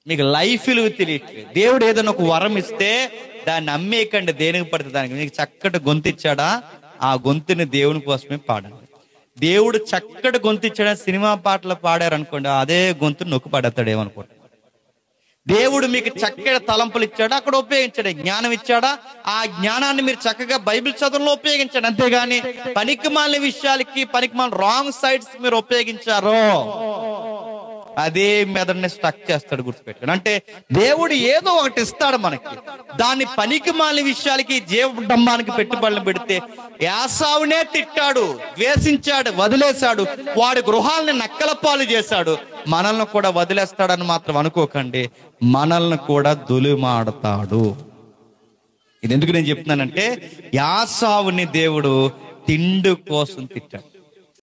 మీకు లైఫ్ విలువ తెలియట్లేదు దేవుడు ఏదైనా ఒక వరం ఇస్తే దాన్ని అమ్మేయకండి దేనికి పడితే దానికి మీకు చక్కటి గొంతు ఇచ్చాడా ఆ గొంతుని దేవుని కోసమే పాడండి దేవుడు చక్కటి గొంతు ఇచ్చాడని సినిమా పాటలు పాడారు అనుకోండి అదే గొంతు నొక్కు పడతాడేమనుకోండి దేవుడు మీకు చక్కటి తలంపులు ఇచ్చాడా అక్కడ ఉపయోగించాడు జ్ఞానం ఇచ్చాడా ఆ జ్ఞానాన్ని మీరు చక్కగా బైబిల్ చదువులో ఉపయోగించండి అంతేగాని పనికిమాలిన విషయాలకి పనికిమాలిన రాంగ్ సైడ్స్ మీరు ఉపయోగించారో అదే మెదడుని స్టక్ చేస్తాడు గుర్తుపెట్టుకోండి అంటే దేవుడు ఏదో ఒకటి ఇస్తాడు మనకి దాన్ని పనికి మాలిన విషయాలకి జీవడంబానికి పెట్టుబడులు పెడితే యాసావునే తిట్టాడు ద్వేషించాడు వదిలేశాడు వాడి గృహాలని నక్కల పాలు చేశాడు మనల్ని కూడా వదిలేస్తాడని మాత్రం అనుకోకండి మనల్ని కూడా దులిమాడతాడు ఇది ఎందుకు నేను చెప్తున్నానంటే యాసావుని దేవుడు తిండి కోసం తిట్టాడు